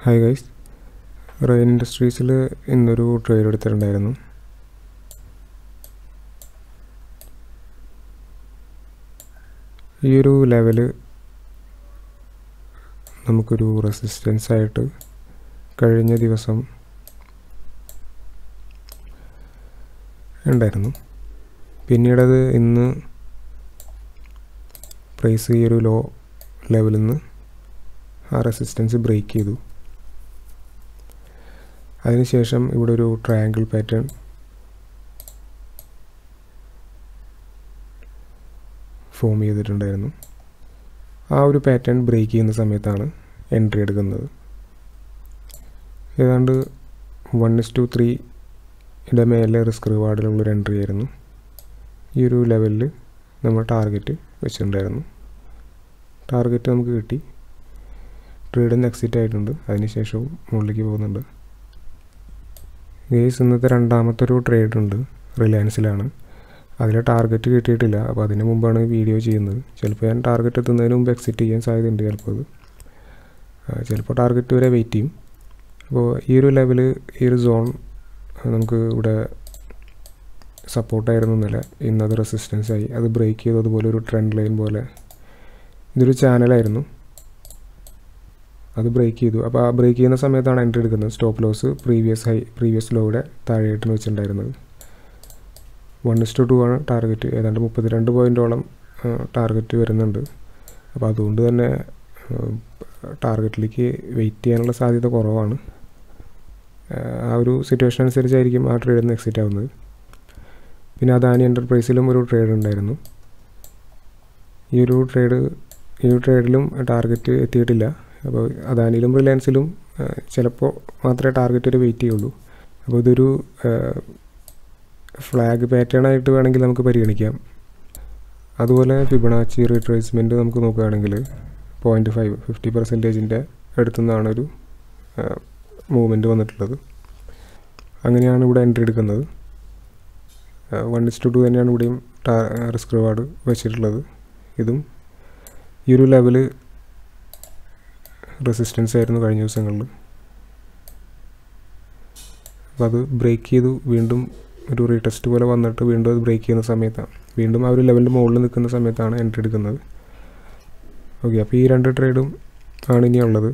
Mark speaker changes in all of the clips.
Speaker 1: hi guys rain ഇൻഡസ്ട്രീസിൽ ഇന്നൊരു trade എടുത്തിട്ടുണ്ടായിരുന്നു ഈ ഒരു ലെവല് നമുക്കൊരു റെസിസ്റ്റൻസ് ആയിട്ട് കഴിഞ്ഞ ദിവസം ഉണ്ടായിരുന്നു പിന്നീടത് ഇന്ന് പ്രൈസ് ഈ ഒരു ലോ ലെവലിൽ നിന്ന് ആ റെസിസ്റ്റൻസ് ബ്രേക്ക് ചെയ്തു അതിനുശേഷം ഇവിടെ ഒരു ട്രയാങ്കിൾ പാറ്റേൺ ഫോം ചെയ്തിട്ടുണ്ടായിരുന്നു ആ ഒരു പാറ്റേൺ ബ്രേക്ക് ചെയ്യുന്ന സമയത്താണ് എൻട്രി എടുക്കുന്നത് ഏതാണ്ട് വൺ ഇസ് ടു ത്രീയുടെ മേലെ റിസ്ക് റിവാർഡിലുള്ളൊരു എൻട്രി ആയിരുന്നു ഈ ഒരു ലെവലിൽ നമ്മൾ ടാർഗറ്റ് വെച്ചിട്ടുണ്ടായിരുന്നു ടാർഗറ്റ് നമുക്ക് കിട്ടി ട്രേഡിൽ നിന്ന് എക്സിറ്റ് ആയിട്ടുണ്ട് അതിനുശേഷവും മുകളിലേക്ക് പോകുന്നുണ്ട് ഗേസ് ഇന്നത്തെ രണ്ടാമത്തെ ഒരു ട്രേഡ് ഉണ്ട് റിലയൻസിലാണ് അതിൽ ടാർഗറ്റ് കിട്ടിയിട്ടില്ല അപ്പോൾ അതിന് മുമ്പാണ് വീഡിയോ ചെയ്യുന്നത് ചിലപ്പോൾ ഞാൻ ടാർഗറ്റ് എത്തുന്നതിന് മുമ്പ് എക്സിറ്റ് ചെയ്യാൻ സാധ്യതയുണ്ട് ചിലപ്പോൾ അത് ചിലപ്പോൾ ടാർഗറ്റ് വരെ വെയിറ്റ് ചെയ്യും അപ്പോൾ ഈ ഒരു ലെവൽ ഈ ഒരു സോൺ നമുക്ക് ഇവിടെ സപ്പോർട്ടായിരുന്നു ഇന്നലെ ഇന്നത് റെസിസ്റ്റൻസ് ആയി അത് ബ്രേക്ക് ചെയ്തു അതുപോലെ ഒരു ട്രെൻഡ് ലൈൻ പോലെ ഇതൊരു ചാനലായിരുന്നു അത് ബ്രേക്ക് ചെയ്തു അപ്പോൾ ആ ബ്രേക്ക് ചെയ്യുന്ന സമയത്താണ് എൻട്രി എടുക്കുന്നത് stop loss previous high previous ലോയുടെ താഴെയായിട്ടാണ് വെച്ചിട്ടുണ്ടായിരുന്നത് വൺ ഇസ്റ്റു ടു ആണ് ടാർഗറ്റ് ഏതാണ്ട് മുപ്പത്തിരണ്ട് പോയിൻറ്റോളം ടാർഗറ്റ് വരുന്നുണ്ട് അപ്പോൾ അതുകൊണ്ട് തന്നെ ടാർഗറ്റിലേക്ക് വെയിറ്റ് ചെയ്യാനുള്ള സാധ്യത കുറവാണ് ആ ഒരു സിറ്റുവേഷൻ അനുസരിച്ചായിരിക്കും ആ ട്രേഡിൽ നിന്ന് എക്സിറ്റ് ആവുന്നത് പിന്നെ അദാനി എൻ്റർപ്രൈസിലും ഒരു ട്രേഡ് ഉണ്ടായിരുന്നു ഈ ഒരു ട്രേഡ് ഈ ഒരു ട്രേഡിലും ടാർഗറ്റ് എത്തിയിട്ടില്ല അപ്പോൾ അദാനിയിലും റിലയൻസിലും ചിലപ്പോൾ മാത്രമേ ടാർഗറ്റ് ഒരു വെയിറ്റ് ചെയ്യുള്ളൂ അപ്പോൾ ഇതൊരു ഫ്ലാഗ് പാറ്റേൺ ആയിട്ട് വേണമെങ്കിൽ നമുക്ക് പരിഗണിക്കാം അതുപോലെ ഫിബണാച്ചി റീട്രേസ്മെൻറ്റ് നമുക്ക് നോക്കുകയാണെങ്കിൽ പോയിൻറ്റ് ഫൈവ് ഫിഫ്റ്റി പെർസെൻറ്റേജിൻ്റെ അടുത്തുനിന്നാണ് ഒരു മൂവ്മെൻറ്റ് വന്നിട്ടുള്ളത് അങ്ങനെയാണ് ഇവിടെ എൻട്രി എടുക്കുന്നത് വൺ ഇസ്റ്റു ടു തന്നെയാണ് ഇവിടെയും റിസ്ക് റിവാർഡ് വെച്ചിട്ടുള്ളത് ഇതും ഈ ഒരു ലെവല് റെസിസ്റ്റൻസ് ആയിരുന്നു കഴിഞ്ഞ ദിവസങ്ങളിൽ അപ്പോൾ അത് ബ്രേക്ക് ചെയ്തു വീണ്ടും ഒരു റീടെസ്റ്റ് പോലെ വന്നിട്ട് വീണ്ടും അത് ബ്രേക്ക് ചെയ്യുന്ന സമയത്താണ് വീണ്ടും ആ ഒരു ലെവലിൻ്റെ മുകളിൽ നിൽക്കുന്ന സമയത്താണ് എൻട്രി എടുക്കുന്നത് ഓക്കെ അപ്പോൾ ഈ രണ്ട് ട്രേഡും ആണ് ഇനി ഉള്ളത്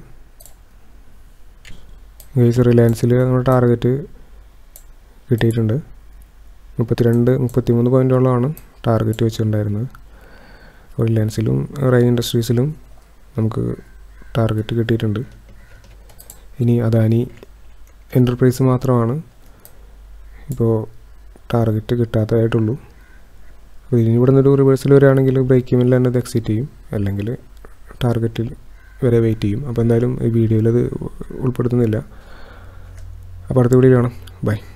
Speaker 1: ഗൈസ് റിലയൻസിൽ നമ്മുടെ ടാർഗറ്റ് കിട്ടിയിട്ടുണ്ട് മുപ്പത്തിരണ്ട് മുപ്പത്തിമൂന്ന് പോയിൻറ്റോളമാണ് ടാർഗറ്റ് വെച്ചിട്ടുണ്ടായിരുന്നത് റിലയൻസിലും റൈൻ ഇൻഡസ്ട്രീസിലും നമുക്ക് ടാർഗറ്റ് കിട്ടിയിട്ടുണ്ട് ഇനി അദാനി എൻ്റർപ്രൈസ് മാത്രമാണ് ഇപ്പോൾ ടാർഗറ്റ് കിട്ടാത്തതായിട്ടുള്ളൂ അപ്പോൾ ഇനി ഇവിടെ നിന്നൊരു റിവേഴ്സൽ വരികയാണെങ്കിൽ ബ്രേക്ക് മില്ലിൽ തന്നെ ഇത് എക്സിറ്റ് ചെയ്യും അല്ലെങ്കിൽ ടാർഗറ്റിൽ വരെ വെയിറ്റ് ചെയ്യും അപ്പോൾ എന്തായാലും ഈ വീഡിയോയിൽ അത് ഉൾപ്പെടുത്തുന്നില്ല അപ്പോൾ അടുത്ത വീഡിയോ കാണാം ബൈ